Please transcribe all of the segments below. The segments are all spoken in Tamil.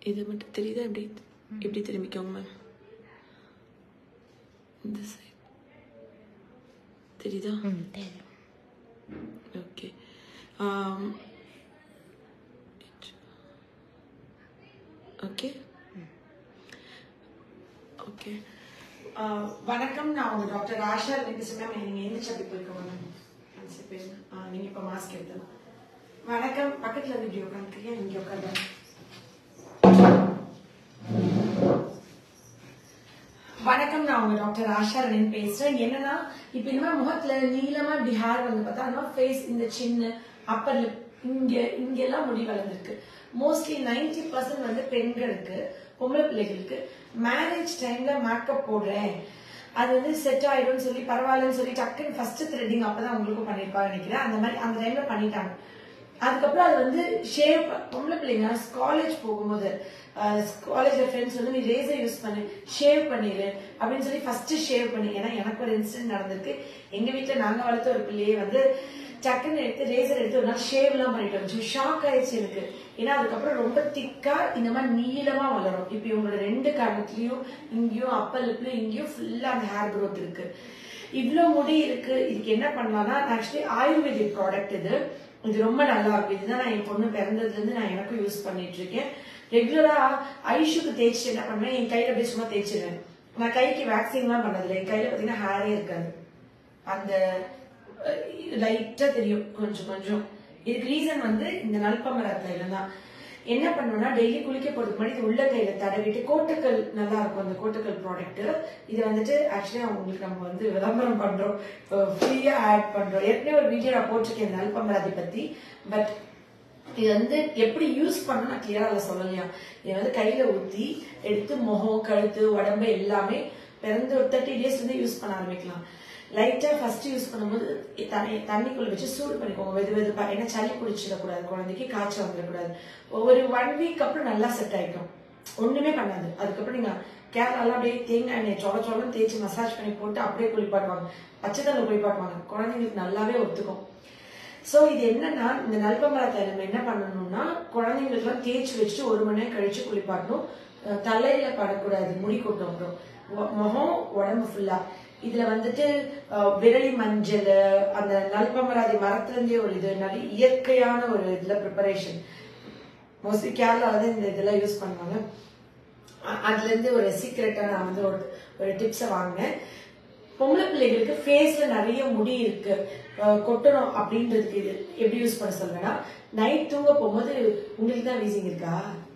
இது மட்டும் தெரியுதா எப்படி எப்படி திரும்பிக்கோங்க மேம் இந்த சைடு தெரியுதா ம் தெரியும் ஓகே ஓகே ஓகே வணக்கம் நான் உங்க டாக்டர் ஆஷா ரெண்டு மேம் நீங்க எந்திரிச்சு அப்படி போயிருக்கோங்க மேம் நீங்க இப்போ மாஸ்க் எடுத்தலாம் வணக்கம் பக்கத்துல இருந்து இப்படி உட்காந்துக்கிறியா இங்க உட்காந்து வணக்கம் நான் உங்க டாக்டர் ஆஷா ரணின் பேசுறேன் என்னன்னா இப்ப இந்த மாதிரி முகத்துல நீளமா இப்படி ஹேர் வந்து பார்த்தா ஃபேஸ் இந்த சின்ன அப்பர் லிப் இங்க இங்க எல்லாம் முடி வளர்ந்துருக்கு மோஸ்ட்லி 90% பர்சன்ட் வந்து பெண்களுக்கு பொம்பளை பிள்ளைகளுக்கு மேரேஜ் டைம்ல மேக்கப் போடுறேன் அது வந்து செட் ஆயிடும்னு சொல்லி பரவாயில்லன்னு சொல்லி டக்குன்னு ஃபர்ஸ்ட் த்ரெட்டிங் அப்பதான் உங்களுக்கும் பண்ணிருப்பாங்க நினைக்கிறேன் அந்த மாதிரி அந்த டைம்ல பண்ணிட்டாங்க அதுக்கப்புறம் அது வந்து ஷேவ் பொம்பளை பிள்ளைங்க காலேஜ் போகும்போது காலேஜ்ல ஃப்ரெண்ட்ஸ் வந்து நீ ரேசர் யூஸ் பண்ணு ஷேவ் பண்ணிடு அப்படின்னு சொல்லி ஃபர்ஸ்ட் ஷேவ் பண்ணி ஏன்னா எனக்கு ஒரு இன்சிடென்ட் நடந்திருக்கு எங்க வீட்ல நாங்க வளர்த்த ஒரு பிள்ளையே வந்து டக்குன்னு எடுத்து ரேசர் எடுத்து ஒரு நாள் ஷேவ் எல்லாம் பண்ணிட்டு வந்துச்சு ஷாக் ஆயிடுச்சு எனக்கு ஏன்னா அதுக்கப்புறம் ரொம்ப திக்கா இந்த மாதிரி நீளமா வளரும் இப்போ இவங்களோட ரெண்டு கணத்துலயும் இங்கேயும் அப்பர் லிப்லயும் இங்கேயும் ஃபுல்லா அந்த ஹேர் growth இருக்கு இவ்ளோ முடி இருக்கு இதுக்கு என்ன பண்ணலாம்னா ஆக்சுவலி ஆயுர்வேதிக் ப்ராடக்ட் இது இது ரொம்ப நல்லா இருக்கும் இதுதான் நான் என் பொண்ணு பிறந்ததுல இருந்து நான் எனக்கும் யூஸ் பண்ணிட்டு இருக்கேன் ரெகுலரா ஐஷுக்கு தேய்ச்சி என்ன பண்ணுவேன் என் கையில அப்படியே சும்மா தேய்ச்சிடுவேன் நான் கைக்கு வேக்சின்லாம் பண்ணதில்லை என் கையில பாத்தீங்கன்னா ஹேரே இருக்காது அந்த லைட்டா தெரியும் கொஞ்சம் கொஞ்சம் இதுக்கு ரீசன் வந்து இந்த நல்பமர தைலம் தான் என்ன பண்ணுவேன்னா டெய்லி குளிக்க போறதுக்கு முன்னாடி இது உள்ள கையில தடவிட்டு கோட்டுக்கல் நல்லா இருக்கும் அந்த கோட்டுக்கல் ப்ராடக்ட் இது வந்துட்டு ஆக்சுவலி அவங்களுக்கு நம்ம வந்து விளம்பரம் பண்றோம் ஃப்ரீயா ஆட் பண்றோம் ஏற்கனவே ஒரு வீடியோ நான் போட்டிருக்கேன் இந்த நல்பமராதி பத்தி பட் இது வந்து எப்படி யூஸ் பண்ணணும் நான் கிளியரா அதை சொல்லலையா இதை வந்து கையில ஊத்தி எடுத்து முகம் கழுத்து உடம்பு எல்லாமே பிறந்து ஒரு தேர்ட்டி டேஸ் வந்து யூஸ் பண்ண ஆரம்பிக்கலாம் லைட்டா ஃபர்ஸ்ட் யூஸ் பண்ணும்போது தண்ணி தண்ணிக்குள்ள வச்சு சூடு பண்ணிக்கோங்க வெது வெதுப்பா ஏன்னா சளி பிடிச்சிடக்கூடாது குழந்தைக்கு காய்ச்சல் வந்துடக்கூடாது ஒரு ஒன் வீக் அப்புறம் நல்லா செட் ஆயிடும் ஒண்ணுமே பண்ணாது அதுக்கப்புறம் நீங்க கேரளாலாம் அப்படியே தேங்காய் எண்ணெய் சொல சொலம் தேய்ச்சி மசாஜ் பண்ணி போட்டு அப்படியே குளிப்பாட்டுவாங்க பச்சை தண்ணி குளிப்பாட்டுவாங்க குழந்தைங்களுக்கு நல்லாவே ஒத்துக்கும் சோ இது என்னன்னா இந்த நல்பமர தைலம் என்ன பண்ணணும்னா குழந்தைங்களுக்குலாம் தேய்ச்சி வச்சுட்டு ஒரு மணி நேரம் கழிச்சு குளிப்பாட்டணும் அஹ் தலையில படக்கூடாது முடி கொட்டும் அப்புறம் உ- முகம் உடம்பு ஃபுல்லா இதுல வந்துட்டு அஹ், விரலி மஞ்சள் அந்த நல்பமராதி மரத்துல இருந்தே ஒரு இது நல்ல இயற்கையான ஒரு இதுல ப்ரிப்பரேஷன் மோஸ்ட்லி கேரளால தான் இந்த இதெல்லாம் யூஸ் பண்ணுவாங்க அ- அதுல இருந்து ஒரு சீக்கிரட்டா நான் வந்து ஒரு ஒரு டிப்ஸை வாங்கினேன் பொம்பளை பிள்ளைகளுக்கு ஃபேஸ்ல நிறைய முடி இருக்கு அஹ் கொட்டணும் அப்படின்றதுக்கு இது எப்படி யூஸ் பண்ண சொல்றேன்னா நைட் தூங்க போகும்போது உங்களுக்கு தான் வீசிங் இருக்கா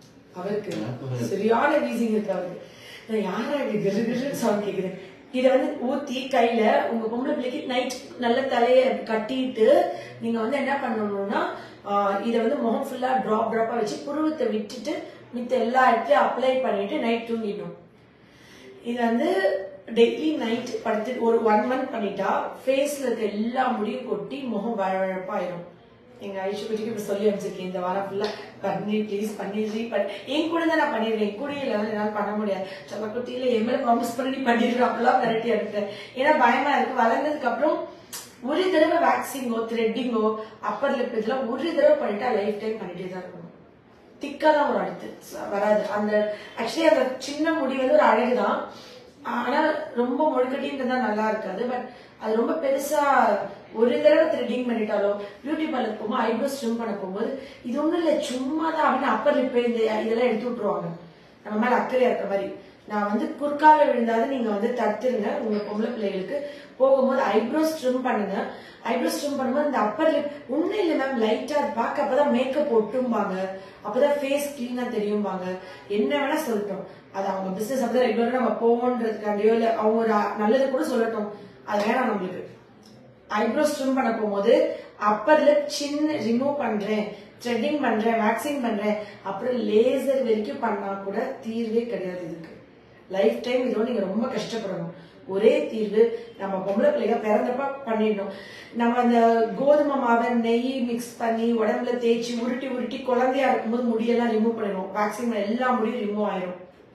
அவருக்கு சரியான வீசிங் இருக்கு அவருக்கு நான் யாரா இப்படி கிரு கிருன்னு சவுண்ட் கேக்குது இத வந்து ஊத்தி கையில உங்க பொம்பளை பிள்ளைக்கு நைட் நல்ல தலைய கட்டிட்டு நீங்க வந்து என்ன பண்ணணும்னா ஆஹ் இத வந்து முகம் ஃபுல்லா டிராப் டிராப்பா வச்சு புருவத்தை விட்டுட்டு மித்த எல்லா இடத்துலயும் அப்ளை பண்ணிட்டு நைட் தூங்கிடணும் இது வந்து டெய்லி நைட் படுத்து ஒரு ஒன் மந்த் பண்ணிட்டா ஃபேஸ்ல இருக்க எல்லா முடியும் கொட்டி முகம் வழவழப்பாயிரும் எங்க ஐஷு குட்டிக்கு இப்ப சொல்லி அமைச்சிருக்கேன் இந்த வாரம் ஃபுல்லா பண்ணி ப்ளீஸ் பண்ணிடுறீ பண்ணி என் கூட தான் நான் பண்ணிடுறேன் என் கூட இல்லை என்னால பண்ண முடியாது சொல்ல குட்டியில என் மேல ப்ராமிஸ் பண்ணி நீ பண்ணிடுறோம் அப்படிலாம் விரட்டி அனுப்பிட்டேன் ஏன்னா பயமா இருக்கு வளர்ந்ததுக்கு அப்புறம் ஒரு தடவை வேக்சிங்கோ த்ரெட்டிங்கோ அப்பர் லிப் இதெல்லாம் ஒரு தடவை பண்ணிட்டா லைஃப் டைம் பண்ணிட்டே தான் இருக்கணும் திக்கா தான் வரும் அடுத்து ச- வராது அந்த ஆக்சுவலி அந்த சின்ன முடி வந்து ஒரு அழகுதான் ஆனா ரொம்ப முழுக்கட்டின்றதா நல்லா இருக்காது பட் அது ரொம்ப பெருசா ஒரு தடவை த்ரெட்டிங் பண்ணிட்டாலோ பியூட்டி பார்லர் போகும்போது ஐப்ரோஸ் ட்ரிம் பண்ண போகும்போது இது ஒண்ணும் இல்ல சும்மா தான் அப்படின்னு அப்பர் லிப் இந்த இதெல்லாம் எடுத்து விட்டுருவாங்க நம்ம மேல அக்கறையா இருக்க மாதிரி நான் வந்து குறுக்கால விழுந்தாலும் நீங்க வந்து தடுத்துருங்க உங்க பொம்பளை பிள்ளைகளுக்கு போகும்போது ஐப்ரோஸ் ட்ரிம் பண்ணுங்க ஐப்ரோஸ் ட்ரிம் பண்ணும்போது இந்த அப்பர் லிப் ஒண்ணும் இல்ல மேம் லைட்டா பார்க்க அப்பதான் மேக்கப் ஒட்டும்பாங்க அப்பதான் ஃபேஸ் கிளீனா தெரியும்பாங்க என்ன வேணா சொல்லட்டும் அது அவங்க பிசினஸ் அப்பதான் ரெகுலரா நம்ம போவோன்றதுக்காண்டியோ இல்ல அவங்க ஒரு நல்லது கூட சொல்லட்டும் அது வேணாம் நம்மளுக்கு ஐப்ரோஸ் ட்ரிம் பண்ண போகும்போது அப்பர் லிப் சின்ன ரிமூவ் பண்றேன் த்ரெட்டிங் பண்றேன் வேக்சிங் பண்றேன் அப்புறம் லேசர் வரைக்கும் பண்ணா கூட தீர்வே கிடையாது இதுக்கு லைஃப் டைம் இதோட நீங்க ரொம்ப கஷ்டப்படணும் ஒரே தீர்வு நம்ம பொம்பளை பிள்ளைங்க பிறந்தப்ப பண்ணிடணும் நம்ம அந்த கோதுமை மாவை நெய் மிக்ஸ் பண்ணி உடம்புல தேய்ச்சி உருட்டி உருட்டி குழந்தையா இருக்கும்போது முடியெல்லாம் ரிமூவ் பண்ணிடுவோம் வேக்சின் எல்லா முடியும் ரிமூவ் ஆயிரும்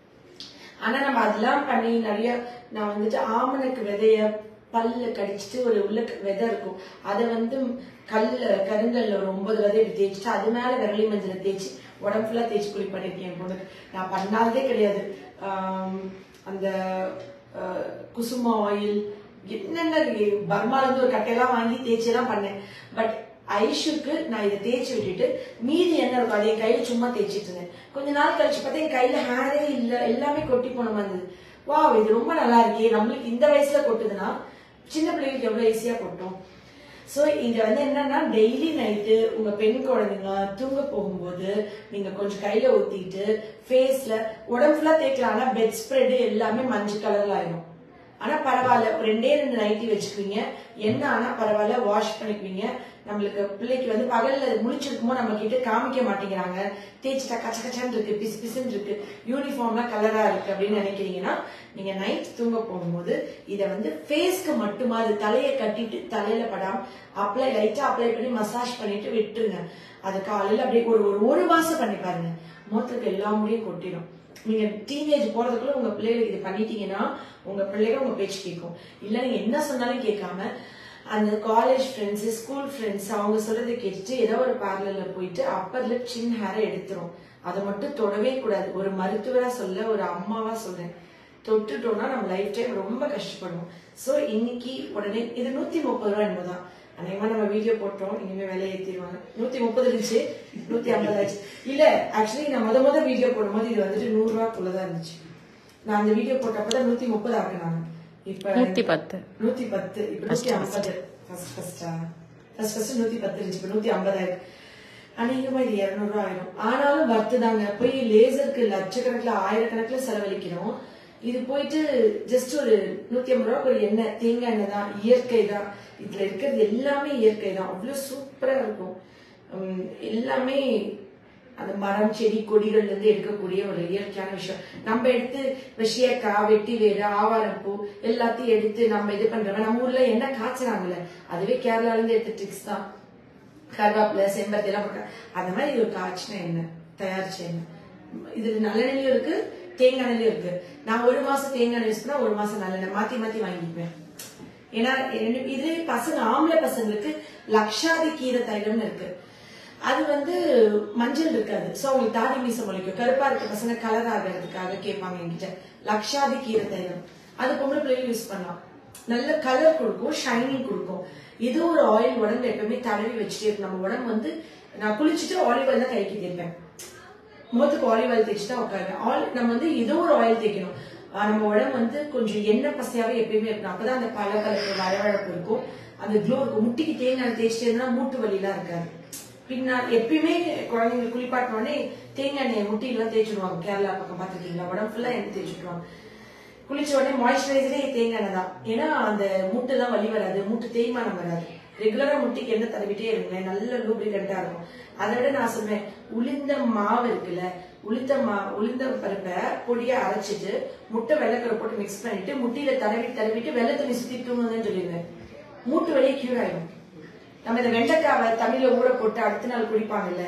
ஆனா நம்ம அதெல்லாம் பண்ணி நிறைய நான் வந்துட்டு ஆமணக்கு விதைய பல்ல கடிச்சிட்டு ஒரு உள்ள விதை இருக்கும் அதை வந்து கல்ல கருங்கல்ல ஒரு ஒன்பது விதை இப்படி தேய்ச்சிட்டு அது மேல விரலி மஞ்சளை தேய்ச்சி உடம்பு ஃபுல்லா தேய்ச்சி குளி பண்ணிருக்கேன் என் பொண்ணுக்கு நான் பண்ணாததே கிடையாது ஆம், அந்த அஹ், குசுமா ஆயில் என்னென்ன பர்மால இருந்து ஒரு கட்டையெல்லாம் வாங்கி தேய்ச்சி எல்லாம் பண்ணேன் பட் ஐஷுக்கு நான் இதை தேய்ச்சி விட்டுட்டு மீதி என்ன இருக்கும் அதை என் கையில சும்மா தேய்ச்சிட்டு இருந்தேன் கொஞ்ச நாள் கழிச்சு பார்த்தா என் கையில ஹேரே இல்ல எல்லாமே கொட்டி போன மாதிரி இருந்தது வா இது ரொம்ப நல்லா இருக்கே நம்மளுக்கு இந்த வயசுல கொட்டுதுன்னா சின்ன பிள்ளைகளுக்கு எவ்வளவு ஈஸியா கொட்டும் சோ இங்க வந்து என்னன்னா டெய்லி நைட்டு உங்க பெண் குழந்தைங்க தூங்க போகும்போது நீங்க கொஞ்சம் கையில ஊத்திட்டு ஃபேஸ்ல உடம்பு ஃபுல்லா தேய்க்கலாம் ஆனா பெட் ஸ்ப்ரெட் எல்லாமே மஞ்சள் கலர்ல ஆயிடும் ஆனா பரவாயில்ல ஒரு ரெண்டே ரெண்டு நைட்டி வச்சுக்குவீங்க என்ன ஆனா பரவாயில்ல வாஷ் பண்ணிக்குவீங்க நம்மளுக்கு பிள்ளைக்கு வந்து பகல்ல முழிச்சிருக்குமோ நம்ம கிட்ட காமிக்க மாட்டேங்கிறாங்க தேய்ச்சிட்டா கச்ச கச்சன்னு இருக்கு பிசு பிசுன்னு இருக்கு யூனிஃபார்ம்லாம் கலரா இருக்கு அப்படின்னு நினைக்கிறீங்கன்னா நீங்க நைட் தூங்க போகும்போது இதை வந்து ஃபேஸ்க்கு மட்டுமாது தலையை கட்டிட்டு தலையில படாம அப்ளை லைட்டா அப்ளை பண்ணி மசாஜ் பண்ணிட்டு விட்டுருங்க அது காலையில அப்படியே ஒரு ஒரு ஒரு மாசம் பண்ணி பாருங்க முகத்துக்கு எல்லா முடியும் கொட்டிடும் நீங்க டீனேஜ் போறதுக்குள்ள உங்க பிள்ளைகளுக்கு இது பண்ணிட்டீங்கன்னா உங்க பிள்ளைங்க உங்க பேச்சு கேட்கும் இல்ல நீங்க என்ன சொன்னாலும் கேட்காம அந்த காலேஜ் ஃப்ரெண்ட்ஸ் ஸ்கூல் ஃப்ரெண்ட்ஸ் அவங்க சொல்றதை கேட்டுட்டு ஏதோ ஒரு பார்லர்ல போயிட்டு அப்பர் லிப் சின் ஹேரை எடுத்துரும் அதை மட்டும் தொடவே கூடாது ஒரு மருத்துவரா சொல்ல ஒரு அம்மாவா சொல்றேன் தொட்டுட்டோம்னா நம்ம லைஃப் டைம் ரொம்ப கஷ்டப்படுவோம் சோ இன்னைக்கு உடனே இது நூத்தி முப்பது ரூபாய் என்பதுதான் அநேகமா நம்ம வீடியோ போட்டோம் இனிமே விலை ஏத்திடுவாங்க நூத்தி முப்பது இருந்துச்சு நூத்தி ஐம்பது ஆச்சு இல்ல ஆக்சுவலி நான் முத முத வீடியோ போடும்போது இது வந்துட்டு நூறு ரூபாய்க்குள்ளதான் இருந்துச்சு நான் அந்த வீடியோ போட்டப்பதான் நூத்தி முப்பது ஆக்குனாங்க இப்ப நூத்தி பத்து நூத்தி பத்து இப்ப நூத்தி ஐம்பது ஃபர்ஸ்ட் ஃபர்ஸ்டா ஃபர்ஸ்ட் ஃபர்ஸ்ட் நூத்தி பத்து இருந்துச்சு இப்ப நூத்தி ஐம்பது ஆயிருக்கு அநேகமா இது இருநூறு ரூபா ஆயிரும் ஆனாலும் வர்த்து தாங்க போய் லேசருக்கு லட்சக்கணக்குல ஆயிரக்கணக்குல செலவழிக்கிறோம் இது போயிட்டு ஜஸ்ட் ஒரு நூத்தி ஐம்பது ரூபா ஒரு எண்ணெய் தேங்காய் எண்ணெய் தான் இயற்கை தான் இதுல இருக்கிறது எல்லாமே இயற்கை தான் அவ்வளவு சூப்பரா இருக்கும் உம், எல்லாமே அந்த மரம் செடி கொடிகள்ல இருந்து எடுக்கக்கூடிய ஒரு இயற்கையான விஷயம் நம்ம எடுத்து விஷயக்காய் வெட்டி வேறு ஆவாரப்பூ எல்லாத்தையும் எடுத்து நம்ம இது பண்றோம் நம்ம ஊர்ல என்ன காய்ச்சறாங்கல்ல அதுவே கேரளால இருந்து எடுத்த ட்ரிக்ஸ் தான் கருவேப்பிலை செம்பருத்தி எல்லாம் போட்டு அந்த மாதிரி இது ஒரு காய்ச்சின எண்ணெய் தயாரிச்ச எண்ணெய் இதுல நல்லெண்ணெயும் இருக்கு தேங்காய் எண்ணெயும் இருக்கு நான் ஒரு மாசம் தேங்காய் எண்ணெய் யூஸ் பண்ணா ஒரு மாசம் நல்லெண்ணெய் மாத்தி மாத்தி வாங்கிக்குவேன் ஏன்னா ரெண்டு- இது பசங்க ஆம்பளை பசங்களுக்கு லக்ஷாதி கீரை தைலம்னு இருக்கு அது வந்து மஞ்சள் இருக்காது சோ அவங்களுக்கு தாடி மீச முளைக்கும் கருப்பா இருக்க பசங்க கலர் ஆகிறதுக்காக கேட்பாங்க என்கிட்ட லக்ஷாதி கீரை தைலம் அது பொம்பளை பிள்ளைங்க யூஸ் பண்ணலாம் நல்ல கலர் கொடுக்கும் ஷைனிங் கொடுக்கும் இது ஒரு ஆயில் உடம்பு எப்பவுமே தடவி வச்சுட்டே இருக்கும் நம்ம உடம்பு வந்து நான் குளிச்சுட்டு ஆலிவ் ஆயில் தான் கைக்கு தேய்ப்பேன் முகத்துக்கு ஆலிவ் ஆயில் தேய்ச்சி தான் உட்காருவேன் ஆயில் நம்ம வந்து ஏதோ ஒரு ஆயில் தேய்க்கணும் ஆஹ் நம்ம உடம்பு வந்து கொஞ்சம் எண்ணெய் பசையாவே எப்பயுமே இருக்கணும் அப்பதான் அந்த பளபளப்பு வழவழப்பு இருக்கும் அந்த க்ளோ இருக்கும் முட்டிக்கு தேங்காய் தேய்ச்சிட்டு இருந்தா மூட்டு வலிலாம் இருக்காது பின்னா எப்பயுமே குழந்தைங்க குளிப்பாட்டின உடனே தேங்காய் எண்ணெய் முட்டிலாம் தேய்ச்சிடுவாங்க கேரளா பக்கம் பார்த்துருக்கீங்களா உடம்பு ஃபுல்லா எண்ணெய் தேய்ச்சிடுவாங்க குளிச்ச உடனே மாய்ஸ்சரைசரே தேங்காய் எண்ணெய் தான் ஏன்னா அந்த மூட்டுலாம் வலி வராது மூட்டு தேய்மானம் வராது ரெகுலரா முட்டிக்கு எண்ணெய் தடவிட்டே இருங்க நல்ல லூப்ரிகண்டா இருக்கும் அதை விட நான் சொல்றேன் உளுந்த மாவு இருக்குல்ல உளுந்த மா உளுந்த பருப்பை பொடியா அரைச்சிட்டு முட்டை வெள்ளைக்கரை போட்டு மிக்ஸ் பண்ணிட்டு முட்டியில தடவி தடவிட்டு வெள்ளை தண்ணி சுத்தி தூங்குங்கன்னு சொல்லிடுவேன் மூட்டு வலி கியூர் ஆயிடும் நம்ம இந்த வெண்டைக்காவை தமிழ்ல ஊற போட்டு அடுத்த நாள் குடிப்பாங்கல்ல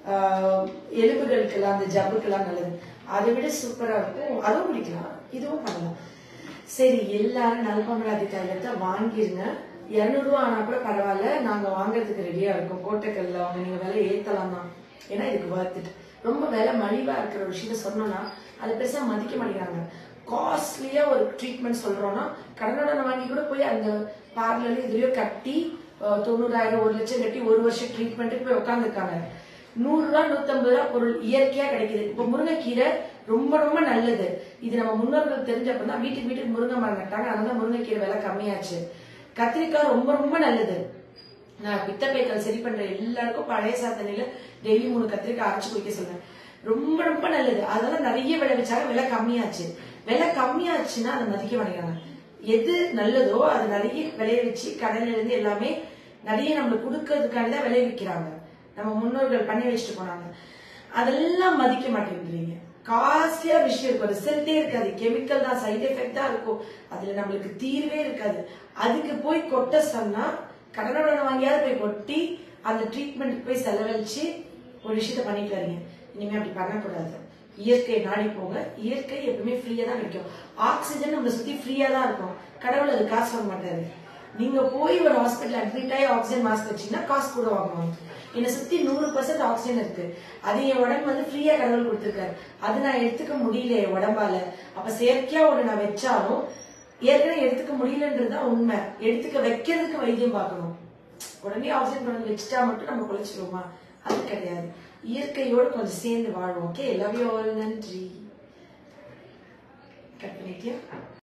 ஆஹ் எலும்புகளுக்கெல்லாம் அந்த ஜவ்வுக்கெல்லாம் நல்லது அதை விட சூப்பரா இருக்கும் அதுவும் குடிக்கலாம் இதுவும் பண்ணலாம் சரி எல்லாரும் நல்பமராதி தைலத்தை வாங்கிருங்க இருநூறு ரூபா ஆனா கூட பரவாயில்ல நாங்க வாங்குறதுக்கு ரெடியா இருக்கோம் கோட்டைக்கல்ல அவங்க நீங்க விலை ஏத்தலாம் தான் ஏன்னா இதுக்கு வர்த்துட்டு ரொம்ப விலை மலிவா இருக்கிற ஒரு விஷயத்த சொன்னோம்னா அதை பெருசா மதிக்க மாட்டேங்கிறாங்க காஸ்ட்லியா ஒரு ட்ரீட்மெண்ட் சொல்றோம்னா கடனுடனை வாங்கி கூட போய் அந்த பார்லர்ல இதுலயோ கட்டி அஹ், தொண்ணூறாயிரம் ஒரு லட்சம் கட்டி ஒரு வருஷம் ட்ரீட்மெண்ட்டுக்கு போய் உட்காந்துருக்காங்க நூறு ரூபா நூத்தம்பது ரூபா பொருள் இயற்கையா கிடைக்குது இப்ப முருங்கைக்கீரை ரொம்ப ரொம்ப நல்லது இது நம்ம முன்னோர்கள் தெரிஞ்சப்ப தான் வீட்டுக்கு வீட்டுக்கு முருங்கை மரம் நட்டாங்க அதனால முருங்கைக்கீரை விலை கம்மியாச்சு கத்திரிக்காய் ரொம்ப ரொம்ப நல்லது நான் பித்தப்பைக்கல் சரி பண்ற எல்லாருக்கும் பழைய சாத்தனையில டெய்லி மூணு கத்திரிக்காய் அரைச்சு குடிக்க சொல்றேன் ரொம்ப ரொம்ப நல்லது அதெல்லாம் நிறைய விளைவிச்சாங்க விலை கம்மியாச்சு விலை கம்மியாச்சுன்னா அதை மதிக்க மாட்டேங்கிறாங்க எது நல்லதோ அது நிறைய விளைய வச்சு கடையில இருந்து எல்லாமே நிறைய நம்மளுக்கு கொடுக்கறதுக்காண்டி தான் விளைவிக்கிறாங்க நம்ம முன்னோர்கள் பண்ணி வச்சுட்டு போனாங்க அதெல்லாம் மதிக்க மாட்டேங்கிறீங்க காஸ்ட்லியா விஷயம் இருக்கும் ரிசல்ட்டே இருக்காது கெமிக்கல் தான் சைடு எஃபெக்ட் தான் இருக்கும் அதுல நம்மளுக்கு தீர்வே இருக்காது அதுக்கு போய் கொட்ட சொன்னா கடனோட வாங்கியாவது போய் கொட்டி அந்த ட்ரீட்மெண்ட்டுக்கு போய் செலவழிச்சு ஒரு விஷயத்த பண்ணிட்டு வரீங்க இனிமே அப்படி பண்ணக்கூடாது இயற்கை நாடி போங்க இயற்கை எப்பவுமே ஃப்ரீயா தான் கிடைக்கும் ஆக்சிஜன் நம்மளை சுத்தி ஃப்ரீயா தான் இருக்கும் கடவுள் அது காசு வாங்க மாட்டாரு நீங்க போய் ஒரு ஹாஸ்பிட்டல் அட்மிட் ஆகி ஆக்சிஜன் மாஸ்க் வச்சீங்கன்னா காசு கூட வாங்குவாங்க என்னை சுத்தி நூறு பர்சன்ட் ஆக்சிஜன் இருக்கு அது என் உடம்பு வந்து ஃப்ரீயா கடவுள் கொடுத்துருக்காரு அது நான் எடுத்துக்க முடியல என் உடம்பால அப்ப செயற்கையா ஒண்ணு நான் வச்சாலும் ஏற்கனவே எடுத்துக்க முடியலன்றது தான் உண்மை எடுத்துக்க வைக்கிறதுக்கு வைத்தியம் பார்க்கணும் உடனே ஆக்சிஜன் கொண்டு வந்து வச்சுட்டா மட்டும் நம்ம குளிச்சிருவோமா அது கிடையாது இயற்கையோட கொஞ்சம் சேர்ந்து வாழ்வோம் ஓகே லவ் யூ ஆல் நன்றி கட் பண்ணிட்டியா